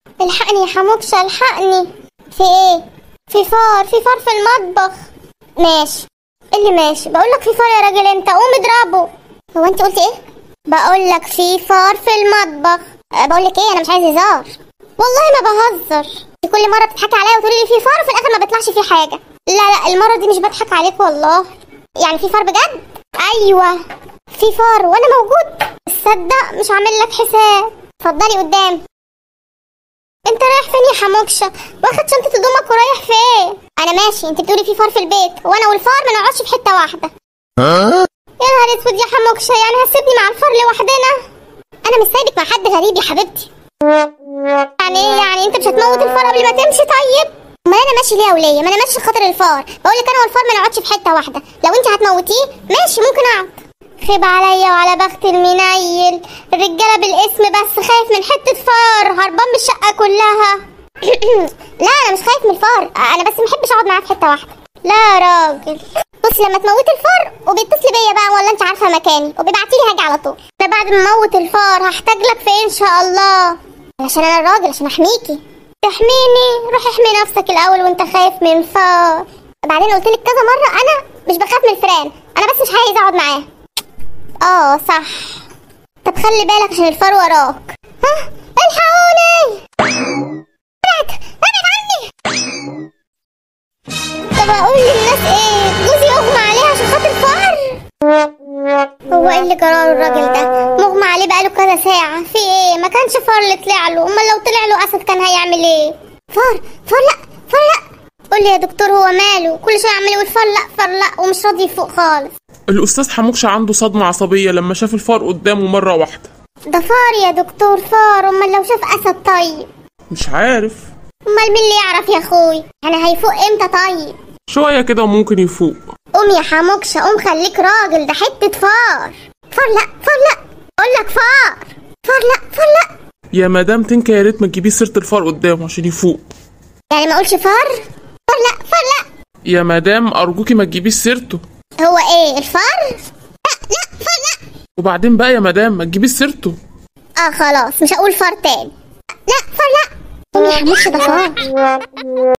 الحقني يا حموكشة الحقني في ايه في فار في فار في المطبخ ماشي إيه اللي ماشي بقول لك في فار يا راجل انت قوم اضربه هو انت قلت ايه بقول لك في فار في المطبخ أه بقول لك ايه انا مش عايز هزار والله ما بهزر دي كل مره بتضحكي عليا وتقولي لي في فار وفي الاخر ما بيطلعش فيه حاجه لا لا المره دي مش بضحك عليك والله يعني في فار بجد ايوه في فار وانا موجود تصدق مش عامل لك حساب اتفضلي قدام انت رايح فين يا حموكشة واخد شنطة هدومك ورايح فين انا ماشي انت بتقولي في فار في البيت وانا والفار ما نقعدش في حتة واحدة يا نهار اسود يا حموكشة يعني هتسيبني مع الفار لوحدنا انا مش سايبك مع حد غريب يا حبيبتي يعني ايه يعني انت مش هتموت الفار قبل ما تمشي طيب ما انا ماشي ليه يا وليه ما انا ماشي خاطر الفار بقول لك انا والفار ما نقعدش في حته واحده لو انت هتموتيه ماشي ممكن اقعد خيب عليا وعلى بخت المنيل الرجاله بالاسم بس خايف من حته فار هربان من الشقه كلها لا انا مش خايف من الفار انا بس محبش اقعد معاه في حته واحده لا يا راجل بصي لما تموتي الفار وبيتصلي بيا بقى ولا انت عارفه مكاني وبيبعتي لي هاجي على طول انا بعد ما اموت الفار هحتاج لك في ايه ان شاء الله عشان انا الراجل عشان احميكي تحميني روح احمي نفسك الاول وانت خايف من فار بعدين قلت لك كذا مره انا مش بخاف من الفئران انا بس مش عايز اقعد معاه اه صح طب خلي بالك عشان الفار وراك ها الحقوني ابعد ابعد عني طب اقول للناس ايه جوزي اغمى عليه عشان خاطر فار هو ايه اللي جراله الراجل ده مغمى عليه بقاله كذا ساعة في ايه ما كانش فار اللي طلع له امال لو طلع له اسد كان هيعمل ايه فار فار لا فار لا قول لي يا دكتور هو ماله كل شوية عمال يقول فار لا فار لا ومش راضي يفوق خالص الأستاذ حموكشة عنده صدمة عصبية لما شاف الفار قدامه مرة واحدة ده فار يا دكتور فار امال لو شاف اسد طيب مش عارف امال مين اللي يعرف يا اخوي يعني هيفوق امتى طيب شوية كده وممكن يفوق قوم يا حموكشة قوم خليك راجل ده حتة فار فار لا فار لا اقول لك فار فار لا فار لا يا مدام تنكا يا ريت ما تجيبيه سيرة الفار قدامه عشان يفوق يعني ما اقولش فار فار لا فار لا يا مدام أرجوكي ما تجيبيش سيرته هو ايه الفار لا لا فار لا وبعدين بقى يا مدام ما تجيبيش سيرته اه خلاص مش هقول فار تاني لا فار لا قوم يا حموكشة ده فار